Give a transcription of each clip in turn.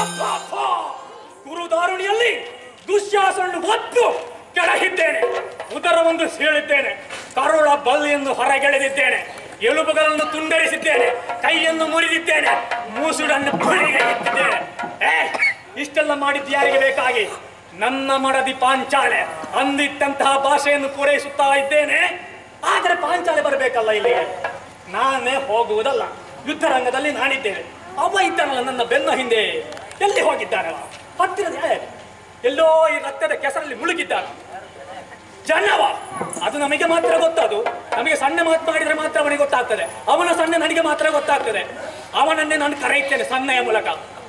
ಪಾಪ ಗುರುದಾರುಣಿಯಲ್ಲಿ ದುಶ್ಯಾಸನನ್ನು ಒತ್ತು ಕೆಳಹಿದ್ದೇನೆ ಉದರವೊಂದು ಸೀಳಿದ್ದೇನೆ ಕರುಳ ಬಲ್ಲಿಯನ್ನು ಹೊರಗೆಳೆದಿದ್ದೇನೆ ಎಲುಬುಗಳನ್ನು ತುಂಡರಿಸಿದ್ದೇನೆ ಕೈಯನ್ನು ಮುರಿದಿದ್ದೇನೆ ಮೂಸುಡನ್ನು ಬಳಿಗೆ ಎತ್ತಿದ್ದೇನೆ ಏ ಇಷ್ಟೆಲ್ಲ ಮಾಡಿದ್ದು ಯಾರಿಗೆ ಬೇಕಾಗಿ ನನ್ನ ಮಡದಿ ಪಾಂಚಾಲೆ ಅಂದಿಟ್ಟಂತಹ ಭಾಷೆಯನ್ನು ಪೂರೈಸುತ್ತಾ ಇದ್ದೇನೆ ಆದರೆ ಪಾಂಚಾಲೆ ಬರಬೇಕಲ್ಲ ಇಲ್ಲಿಗೆ ನಾನೇ ಹೋಗುವುದಲ್ಲ ಯುದ್ಧ ರಂಗದಲ್ಲಿ ನಾನಿದ್ದೇನೆ ಅವ ಇದ್ದಾನಲ್ಲ ನನ್ನ ಬೆನ್ನ ಹಿಂದೆ ಎಲ್ಲಿ ಹೋಗಿದ್ದಾನವ ಹತ್ತಿರದ ಏ, ಎಲ್ಲೋ ಈ ರಕ್ತದ ಕೆಸರಲ್ಲಿ ಮುಳುಗಿದ್ದಾನೆ ಜನವ ಅದು ನಮಗೆ ಮಾತ್ರ ಗೊತ್ತದು ನಮಗೆ ಸಣ್ಣ ಮಾತು ಮಾಡಿದ್ರೆ ಮಾತ್ರ ಅವನಿಗೆ ಗೊತ್ತಾಗ್ತದೆ ಅವನ ಸಣ್ಣ ನನಗೆ ಮಾತ್ರ ಗೊತ್ತಾಗ್ತದೆ ಅವನನ್ನೇ ನಾನು ಕರೆಯುತ್ತೇನೆ ಸನ್ನೆಯ ಮೂಲಕ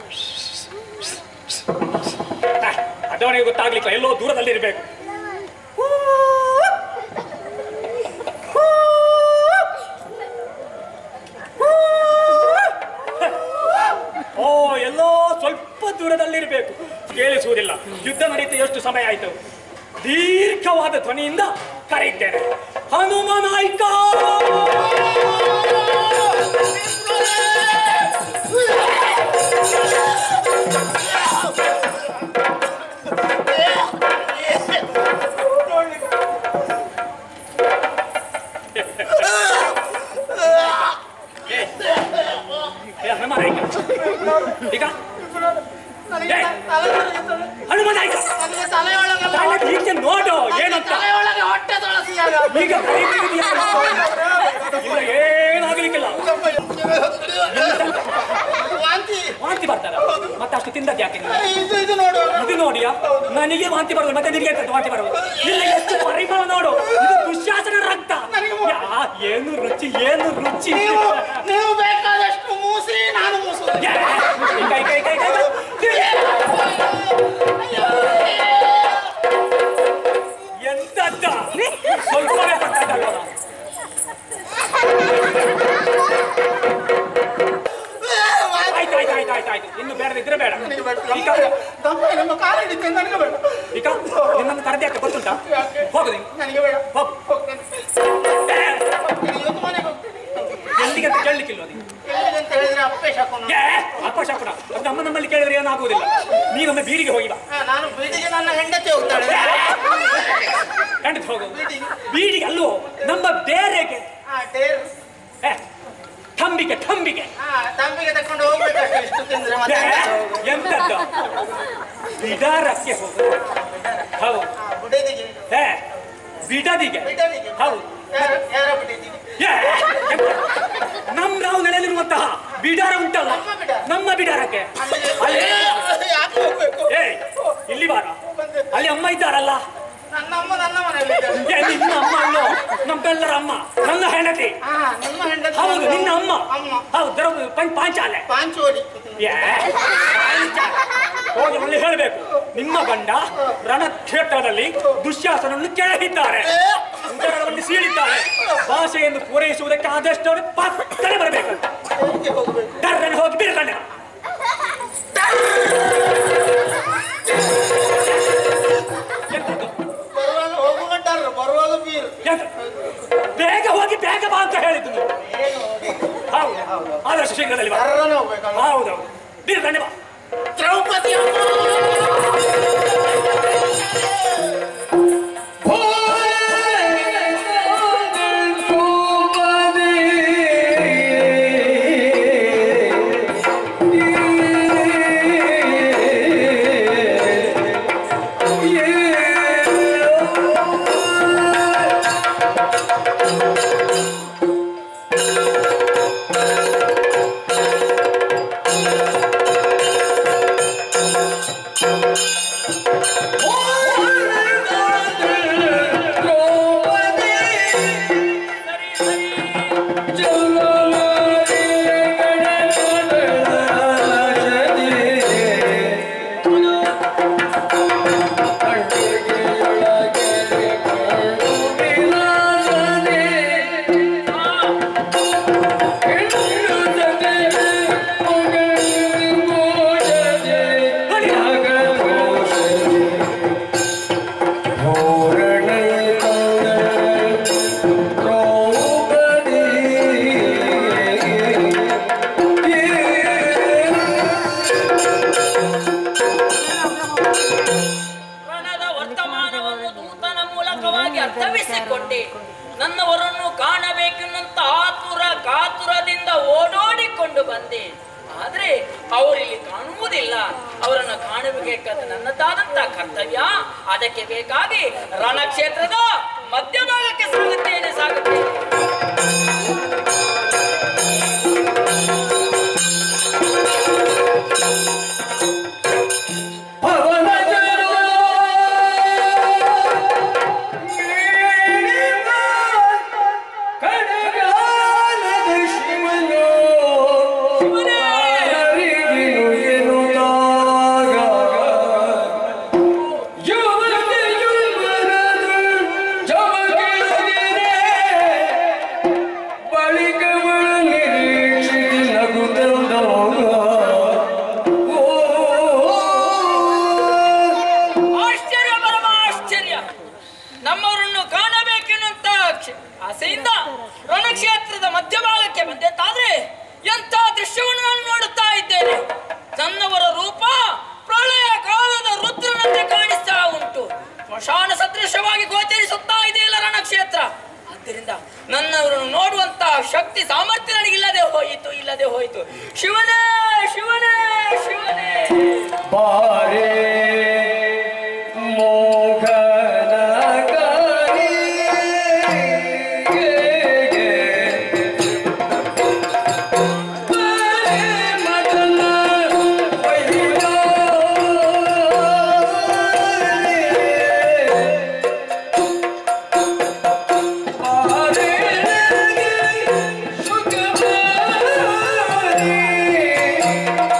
ಆ, ಅದು ಅವನಿಗೆ ಗೊತ್ತಾಗ್ಲಿಕ್ಕೆ ಎಲ್ಲೋ ದೂರದಲ್ಲಿರ್ಬೇಕು ಓ ಎಲ್ಲೋ ಸ್ವಲ್ಪ ದೂರದಲ್ಲಿರಬೇಕು ಕೇಳಿಸುವುದಿಲ್ಲ ಯುದ್ಧ ನಡೀತಾ ಎಷ್ಟು ಸಮಯ ಆಯಿತು ದೀರ್ಘವಾದ ಧ್ವನಿಯಿಂದ ಕರೆಯುತ್ತೇನೆ ಹನುಮನಾಯ್ಕ ಏ, ಹನುಮನಾಯ್ಕ ಈಗ ನನಗೆ ಏ. ತಲೆ ಒಳಗೆ- ಹನುಮನಾಯ್ಕ ನನಗೆ ತಲೆಯೊಳಗೆ ತಾನೇ ಹೀಗೆ ನೋಡು ಏನಂತ ತಲೆಯೊಳಗೆ ಹೊಟ್ಟೆ ತೊಳಸಿಯಾಗ ಈಗ ಕರೀತಿರೋದು ಯಾರು? ಇಲ್ಲ ಏನಾಗ್ಲಿಕ್ಕಿಲ್ಲ ವಾಂತಿ ವಾಂತಿ ಬರ್ತಾರ ಮತ್ತೆ ಅಷ್ಟು ತಿಂದದ್ದು ಯಾಕೆ ನೀನು? ಇದು ಇದು ನೋಡು ಇದು ನೋಡಿಯಾ ನನಗೆ ವಾಂತಿ ಬರೋದು ಮತ್ತೆ ನಿನಗೆ ಎಂತದ್ದು ವಾಂತಿ ಬರೋದು ಇಲ್ಲ ಎಷ್ಟು ಪರಿಮಳ ನೋಡು ಇದು ದುಶ್ಯಾಸನ ರಕ್ತ ಯಾ, ಏನು ರುಚಿ ಏನು ರುಚಿ ನೀವು ನೀವು ಬೇಕಾದಷ್ಟು ಮೂಸಿ ನಾನು ಮೂಸು ಯಾ, ಕೈ ಕೈ ಕೈ ಕೈ ಎಂತದ್ದ ಸ್ವಲ್ಪವೇ ಗೊತ್ತಾಗಲ್ಲ ಆಯ್ತು ಆಯ್ತು ಆಯ್ತು ಆಯ್ತು ಆಯ್ತು ಇನ್ನು ಬೇಡ ಇದ್ರೆ ಬೇಡ ಈಗ ದಮ್ಮ ನಮ್ಮ ಕಾಲು ಹಿಡಿತೆ ನನಗೆ ಬೇಡ ಈಗ ನಿನ್ನನ್ನು ಕರೆದಿ ಯಾಕೆ ಗೊತ್ತುಂಟಾ ಹೋಗು ನೀನು ನನಗೆ ಬೇಡ ಹೋಗು ಹೋಗ್ತೇನೆ ಏ, ಹೋಗ್ತೇನೆ. ಇವತ್ತು ಮನೆಗೆ ಹೋಗ್ತೇನೆ ಎಲ್ಲಿಗೆ ಅಂತ ಕೇಳಲಿಕ್ಕಿಲ್ವ ನೀನು ಎಲ್ಲಿಗೆ ಅಂತ ಹೇಳಿದ್ರೆ ಅಪ್ಪೆ ಶಾಕೋಣ ಏ ಅಪಶಕುನ ಅದು ನಮ್ಮ ನಮ್ಮಲ್ಲಿ ಕೇಳಿದ್ರೆ ಏನಾಗುವುದಿಲ್ಲ ನೀನೊಮ್ಮೆ ಬೀಡಿಗೆ ಹೋಗಿ ಬಾ ನಾನು ಬೀದಿಗೆ ನನ್ನ ಹೆಂಡತಿ ಹೋಗ್ತಾಳೆ ಖಂಡಿತ ಹೋಗು ಬೀಡಿಗೆ ಅಲ್ಲೋ ನಮ್ಮ ಬೇರೆಗೆ ಹಾ ಟೇರ್ ಏ ಥಂಬಿಗೆ ಥಂಬಿಗೆ ಹಾ ತಂಬಿಗೆ ತಕೊಂಡು ಹೋಗ್ಬೇಕಷ್ಟೆ ಇಷ್ಟು ತಿಂದ್ರೆ ಏ, ಮತ್ತೆ ಎಂತದ್ದು ಬಿಡಾರಕ್ಕೆ ಹೋಗು ಹೌದು ಹಾ ಬುಡದಿಗೆ ಏ ಬಿಡದಿಗೆ ಬಿಡದಿಗೆ ಹೌದು ಯಾರ ಯಾರ ಬುಡದಿಗೆ ಏ, ಎಂತ? ನಮ್ ನಾವು ನೆಲೆಯಲ್ಲಿರುವಂತಹ ಬಿಡಾರ ಉಂಟಲ್ಲ ನಮ್ಮ ಬಿಡಾರ. ನಮ್ಮ ಬಿಡಾರಕ್ಕೆ ಅಲ್ಲಿಗೆ ಅಲ್ಲಿ ಯಾಕೆ ಹೋಗ್ಬೇಕು ಏ ಇಲ್ಲಿ ಬಾರ ಅಲ್ಲಿ ಅಮ್ಮ ಇದ್ದಾರಲ್ಲ ನನ್ನ ಅಮ್ಮ ನನ್ನ ಮನೆಯಲ್ಲಿ ಇದ್ದಾಳೆ. ಏ, ನಿನ್ನ ಅಮ್ಮ ಅಲ್ಲೋ ನಮ್ಮೆಲ್ಲರ ಅಮ್ಮ ನನ್ನ ಹೆಂಡತಿ ಹಾ ನಿಮ್ಮ ಹೆಂಡತಿ ಹೌದು ನಿನ್ನ ಅಮ್ಮ ಅಮ್ಮ ಹೌದು ದ್ರೌಪದಿ ಪಂ- ಪಾಂಚಾಲೆ ಪಾಂಚೋಲಿ ಏ, ಪಾಂಚಾಲೆ. ಹೋಗಿ ಅಲ್ಲಿ ಹೇಳಬೇಕು ನಿಮ್ಮ ಗಂಡ ರಣಕ್ಷೇತ್ರದಲ್ಲಿ ದುಶ್ಯಾಸನನ್ನು ಕೆಳಹಿದ್ದಾರೆ ಉದರವನ್ನು ಸೀಳಿದ್ದಾರೆ ಭಾಷೆಯನ್ನು ಪೂರೈಸುವುದಕ್ಕೆ ಆದಷ್ಟು ಅವರು ಪಕ್ಕನೆ ಬರಬೇಕಂತ ಹೇಗೆ ಹೋಗ್ಬೇಕು ಕರ್ರನ್ನು ಹೋಗಿ ಬಿರ್ರಣ್ಣ ಎಂತದ್ದು? ಬರುವಾಗ ಹೋಗುವಂಟಾರ ಬರುವಾಗ ಬೀರು ಎಂತ? ಬೇಗ ಹೋಗಿ ಬೇಗ ಬಾ ಅಂತ ಹೇಳಿದ್ದು ನೀವು. ಏನು ಹೌದು ಆದಷ್ಟು ಶೀಘ್ರದಲ್ಲಿ ಬಾ ಕರ್ರನೆ ಹೋಗ್ಬೇಕಲ್ಲ ಹೌದೌದು ಬಿರ್ರಣ್ಣ ಬಾ ದ್ರೌಪದಿ Oh, ರಣದ ವರ್ತಮಾನವನ್ನು ದೂತನ ಮೂಲಕವಾಗಿ ಅರ್ಥವಿಸಿಕೊಂಡೆ ನನ್ನವರನ್ನು ಕಾಣಬೇಕೆನ್ನುವಂತ ಆತುರ ಕಾತುರದಿಂದ ಓಡೋಡಿಕೊಂಡು ಬಂದೆ ಆದ್ರೆ ಅವರಿಲ್ಲಿ ಕಾಣುವುದಿಲ್ಲ ಅವರನ್ನು ಕಾಣಬೇಕಾದ ನನ್ನದಾದಂತ ಕರ್ತವ್ಯ ಅದಕ್ಕೆ ಬೇಕಾಗಿ ರಣಕ್ಷೇತ್ರದ ಮಧ್ಯಭಾಗಕ್ಕೆ ಸಾಗುತ್ತೇನೆ ಸಾಗುತ್ತೇನೆ ಆಶ್ಚರ್ಯ ಪರಮ ಆಶ್ಚರ್ಯ ನಮ್ಮವರನ್ನು ಕಾಣಬೇಕೆನ್ನುವಂತ ಕ್ಷ- ಆಸೆಯಿಂದ ರಣಕ್ಷೇತ್ರದ ಮಧ್ಯಭಾಗಕ್ಕೆ ಬಂದೆತ್ತಾದ್ರೆ ಎಂಥ ದೃಶ್ಯವನ್ನು ನಾನು ನೋಡುತ್ತಾ ಇದ್ದೇನೆ ನನ್ನವರ ರೂಪ ಪ್ರಳಯ ಕಾಲದ ರುದ್ರನಂತೆ ಕಾಣಿಸ್ತಾ ಉಂಟು ಸ್ಮಶಾನ ಸದೃಶವಾಗಿ ಗೋಚರಿಸುತ್ತಾ ಇದೆಯಲ್ಲ ರಣಕ್ಷೇತ್ರ ಆದ್ದರಿಂದ ನನ್ನವರನ್ನು ನೋಡುವಂತ ಶಕ್ತಿ ಸಾಮರ್ಥ್ಯ ನನಗಿಲ್ಲದೆ ಹೋಯಿತು ಇಲ್ಲದೆ ಹೋಯಿತು ಶಿವನೇ ಶಿವನೇ ಶಿವನೇ ಬಾರೆ ಮೋಗನಗರಿ ಬಾರೆ ಮದನ ವೈಯಾರೆ. ಬಾರೆ ಸುಖಮಾರಿ.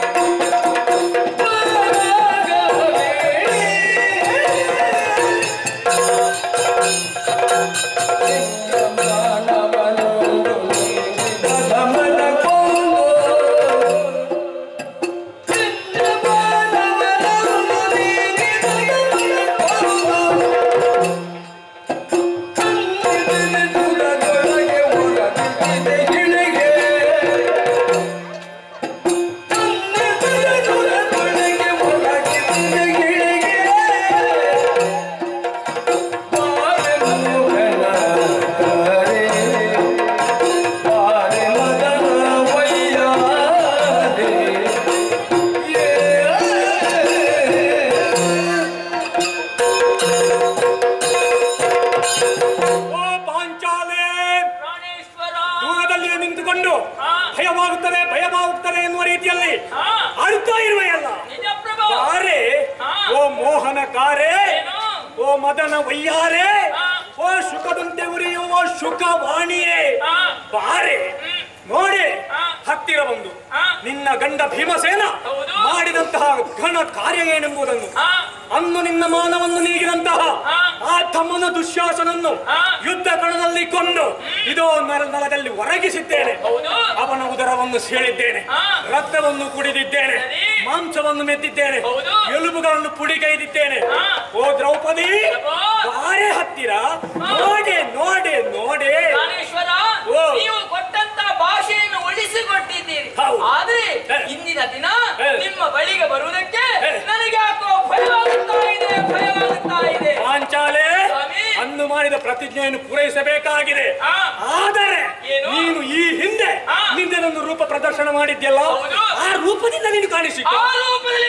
ಓ ಪಾಂಚಾಲೆ ಪ್ರಾಣೇಶ್ವರ ದೂರದಲ್ಲಿ ನಿಂತುಕೊಂಡು ಹಾ. ಭಯವಾಗುತ್ತದೆ ಭಯವಾಗುತ್ತದೆ ಎನ್ನುವ ರೀತಿಯಲ್ಲಿ ಹಾ. ಅಳ್ತಾ ಇರುವೆಯಲ್ಲ ನಿಜ ಪ್ರಭು ಕಾರೆ ಹಾ. ಓ ಮೋಹನ ಕಾರೆ ಏನು? ಓ ಮದನ ವಯ್ಯಾರೆ ಹಾ. ಓ ಶುಕದಂತೆ ಉರಿಯುವ ಶುಕವಾಣಿಯೇ ಹಾ. ಬಾರೆ ನೋಡಿ ಹಾ. ಹತ್ತಿರ ಬಂದು ಹಾ. ನಿನ್ನ ಗಂಡ ಭೀಮಸೇನ ಹೌದು. ಮಾಡಿದಂತಹ ಘನ ಕಾರ್ಯ ಏನೆಂಬುದನ್ನು ಹಾ. ಅಂದು ನಿನ್ನ ಮಾನವನ್ನು ನೀಗಿದಂತಹ ಹಾ. ಆ ತಮ್ಮನ ದುಶ್ಯಾಸನನ್ನು ಹಾ. ಯುದ್ಧ ಕಣದಲ್ಲಿ ಕೊಂದು ಇದೋ ನರ ನರದಲ್ಲಿ ಹೊರಗಿಸಿದ್ದೇನೆ ಹೌದು ಅವನ ಉದರವನ್ನು ಸೀಳಿದ್ದೇನೆ ಹಾ. ರಕ್ತವನ್ನು ಕುಡಿದಿದ್ದೇನೆ ಸರಿ. ಮಾಂಸವನ್ನು ಮೆತ್ತಿದ್ದೇನೆ ಹೌದು. ಎಲುಬುಗಳನ್ನು ಪುಡಿಗೈದಿದ್ದೇನೆ ಹಾ. ಓ ದ್ರೌಪದಿ ಪ್ರಭು. ಬಾರೆ ಹತ್ತಿರ ಹಾ. ನೋಡಿ ನೋಡಿ ನೋಡಿ ಪ್ರಾಣೇಶ್ವರ ಓ. ನೀವು ಕೊಟ್ಟಂತ ಭಾಷೆಯನ್ನು ಉಳಿಸಿಕೊಟ್ಟಿದ್ದೀರಿ ಹೌದು. ಆದ್ರೆ ಹೇ. ಇಂದಿನ ದಿನ ಹೇ. ನಿಮ್ಮ ಬಳಿಗೆ ಬರುವುದಕ್ಕೆ ಹೇ. ನನಗೆ ಯಾಕೋ ಭಯವಾಗುತ್ತಾ ಇದೆ ಭಯವಾಗುತ್ತಾ ಇದೆ ಪಾಂಚಾಲೆ ಸ್ವಾಮಿ. ಅಂದು ಮಾಡಿದ ಪ್ರತಿಜ್ಞೆಯನ್ನು ಪೂರೈಸಬೇಕಾಗಿದೆ ಹಾ. ಆದರೆ ಏನು? ನೀನು ಈ ಹಿಂದೆ ಹಾ. ನಿಂದೆನೊಂದು ರೂಪ ಪ್ರದರ್ಶನ ಮಾಡಿದ್ಯಲ್ಲ ಹೌದು. ಆ ರೂಪದಿಂದ ನೀನು ಕಾಣಿಸಿಕೊ ಆ ರೂಪದಲ್ಲಿ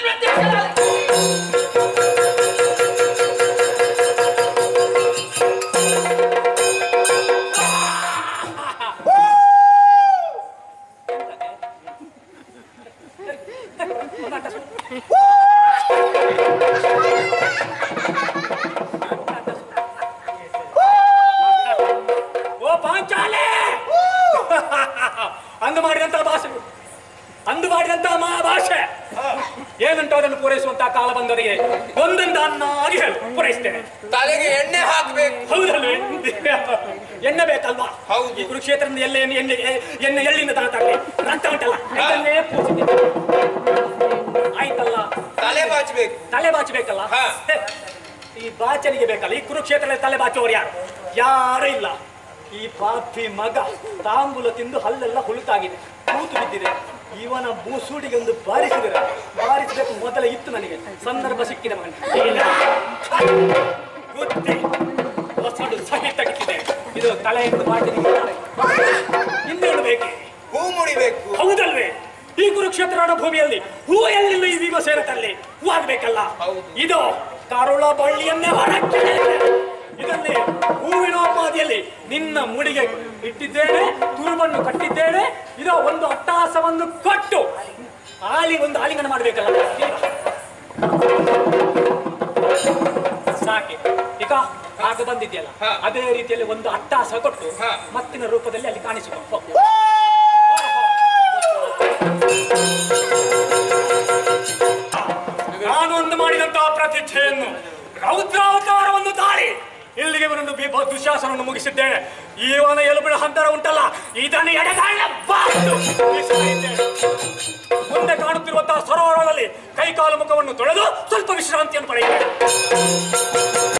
ಪ್ರತ್ಯಕ್ಷ ಓ ಪಾಂಚಾಲೆ ಅಂದು ಮಾಡಿದಂತಹ ಭಾಷೆ ಅಂದು ಮಾಡಿದಂತಹ ಮಹಾ ಭಾಷೆ ಏನಂಟು ಅದನ್ನು ಪೂರೈಸುವಂತಹ ಕಾಲ ಬಂದವರಿಗೆ ಒಂದೊಂದು ಅನ್ನಾಗಿ ಹೇಳು ಪೂರೈಸ್ತೇನೆ ತಲೆಗೆ ಎಣ್ಣೆ ಹಾಕ್ಬೇಕು ಹೌದಲ್ವೇ ಎಣ್ಣೆ ಬೇಕಲ್ವಾ ಹೌದು. ಈ ಕುರುಕ್ಷೇತ್ರದಿಂದ ಎಲ್ಲ ಎಣ್ಣೆ ಎಣ್ಣೆ ಎಣ್ಣೆ ಎಳ್ಳಿಂದ ತಗೊಳ್ಳಿ ರಕ್ತ ಉಂಟಲ್ಲ ಇದನ್ನೇ ಪೂಜಿಸಿದೆ. ಆಯ್ತಲ್ಲ ತಲೆ ಬಾಚ್ಬೇಕು ತಲೆ ಬಾಚಬೇಕಲ್ಲ ಹಾ. ಈ ಬಾಚನಿಗೆ ಬೇಕಲ್ಲ ಈ ಕುರುಕ್ಷೇತ್ರದಲ್ಲಿ ತಲೆ ಬಾಚುವವರು ಯಾರು ಯಾರೂ ಇಲ್ಲ ಈ ಪಾಪಿ ಮಗ ತಾಂಬೂಲ ತಿಂದು ಹಲ್ಲೆಲ್ಲ ಹುಳುತಾಗಿದೆ ಕೂತು ಬಿದ್ದಿದೆ ಇವನ ಮೂಸೂಡಿಗೆ ಒಂದು ಬಾರಿಸಿದರೆ ಬಾರಿಸಬೇಕು ಮೊದಲ ಇತ್ತು ನನಗೆ ಸಂದರ್ಭ ಸಿಕ್ಕಿದ ಮಗನ ಬುದ್ಧಿ ಹೊಸಡು ಸಹಿ ತೆಗಿತಿದೆ ಇದು ತಲೆಯಿಂದ ಮಾಡಿದ ಇನ್ನೇನು ಬೇಕೆ ಹೂ ಮುಡಿಬೇಕು ಹೌದಲ್ವೇ ಈ ಕುರುಕ್ಷೇತ್ರ ಭೂಮಿಯಲ್ಲಿ ಹೂ ಎಲ್ಲಿಲ್ಲ ಈ ಭೀಮಸೇನ ತಲ್ಲಿ ಹೂ ಆಗ್ಬೇಕಲ್ಲ ಹೌದು. ಇದು ಕರುಳ ಬಳ್ಳಿಯನ್ನೇ ಹೊರಕ್ಕೆ ಇದರಲ್ಲಿ ಹೂವಿನ ಉಪಾದಿಯಲ್ಲಿ ನಿನ್ನ ಮುಡಿಗೆ ಇಟ್ಟಿದ್ದೇನೆ ತುರುಬನ್ನು ಕಟ್ಟಿದ್ದೇನೆ ಇದೋ ಒಂದು ಅಟ್ಟಹಾಸವನ್ನು ಕೊಟ್ಟು ಆಲಿ ಒಂದು ಆಲಿಂಗನ ಮಾಡಬೇಕಲ್ಲ ಸಾಕೆ ಈಗ ಆಗ ಬಂದಿದೆಯಲ್ಲ ಹಾ. ಅದೇ ರೀತಿಯಲ್ಲಿ ಒಂದು ಅಟ್ಟಹಾಸ ಕೊಟ್ಟು ಹಾ. ಮತ್ತಿನ ರೂಪದಲ್ಲಿ ಅಲ್ಲಿ ಕಾಣಿಸಿಕೊ ನಾನು ಒಂದು ಮಾಡಿದಂತಹ ಪ್ರತಿಷ್ಠೆಯನ್ನು ರೌದ್ರಾವತಾರವನ್ನು ತಾಳಿ ಇಲ್ಲಿಗೆ ಒಂದು ಬೀಭ ದುಶಾಸನವನ್ನು ಮುಗಿಸಿದ್ದೇನೆ ಇವನ ಎಲುಬಿನ ಹಂತರ ಉಂಟಲ್ಲ ಇದನ್ನು ಎಡೆಗಾಳ ಬಾರ್ದು ಬೀಸಲಿದ್ದೇನೆ. ಮುಂದೆ ಕಾಣುತ್ತಿರುವಂತಹ ಸರೋವರದಲ್ಲಿ ಕೈಕಾಲು ಮುಖವನ್ನು ತೊಳೆದು ಸ್ವಲ್ಪ ವಿಶ್ರಾಂತಿಯನ್ನು ಪಡೆಯುತ್ತೇನೆ